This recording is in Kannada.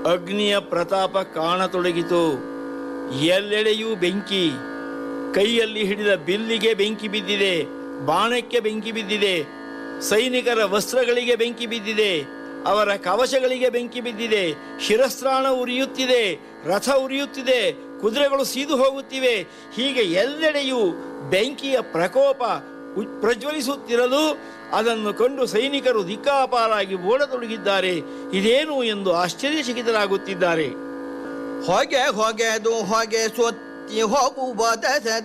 ಅಗ್ನಿಯ ಪ್ರತಾಪ ಕಾಣತೊಡಗಿತು ಎಲ್ಲೆಡೆಯೂ ಬೆಂಕಿ ಕೈಯಲ್ಲಿ ಹಿಡಿದ ಬಿಲ್ಲಿಗೆ ಬೆಂಕಿ ಬಿದ್ದಿದೆ ಬಾಣಕ್ಕೆ ಬೆಂಕಿ ಬಿದ್ದಿದೆ ಸೈನಿಕರ ವಸ್ತ್ರಗಳಿಗೆ ಬೆಂಕಿ ಬಿದ್ದಿದೆ ಅವರ ಕವಚಗಳಿಗೆ ಬೆಂಕಿ ಬಿದ್ದಿದೆ ಶಿರಸ್ತ್ರಾಣ ಉರಿಯುತ್ತಿದೆ ರಥ ಉರಿಯುತ್ತಿದೆ ಕುದುರೆಗಳು ಸೀದು ಹೋಗುತ್ತಿವೆ ಹೀಗೆ ಎಲ್ಲೆಡೆಯೂ ಬೆಂಕಿಯ ಪ್ರಕೋಪ ಉ- ಪ್ರಜ್ವಲಿಸುತ್ತಿರಲು ಅದನ್ನು ಕಂಡು ಸೈನಿಕರು ದಿಕ್ಕಾಪಾರಾಗಿ ಓಡತೊಡಗಿದ್ದಾರೆ ಇದೇನು ಎಂದು ಆಶ್ಚರ್ಯಚಕಿತರಾಗುತ್ತಿದ್ದಾರೆ ಹೊಗೆ ಹೊಗೆದು ಹೊಗೆ ಸೊತ್ತಿ ಹೋಗುವ ದಸ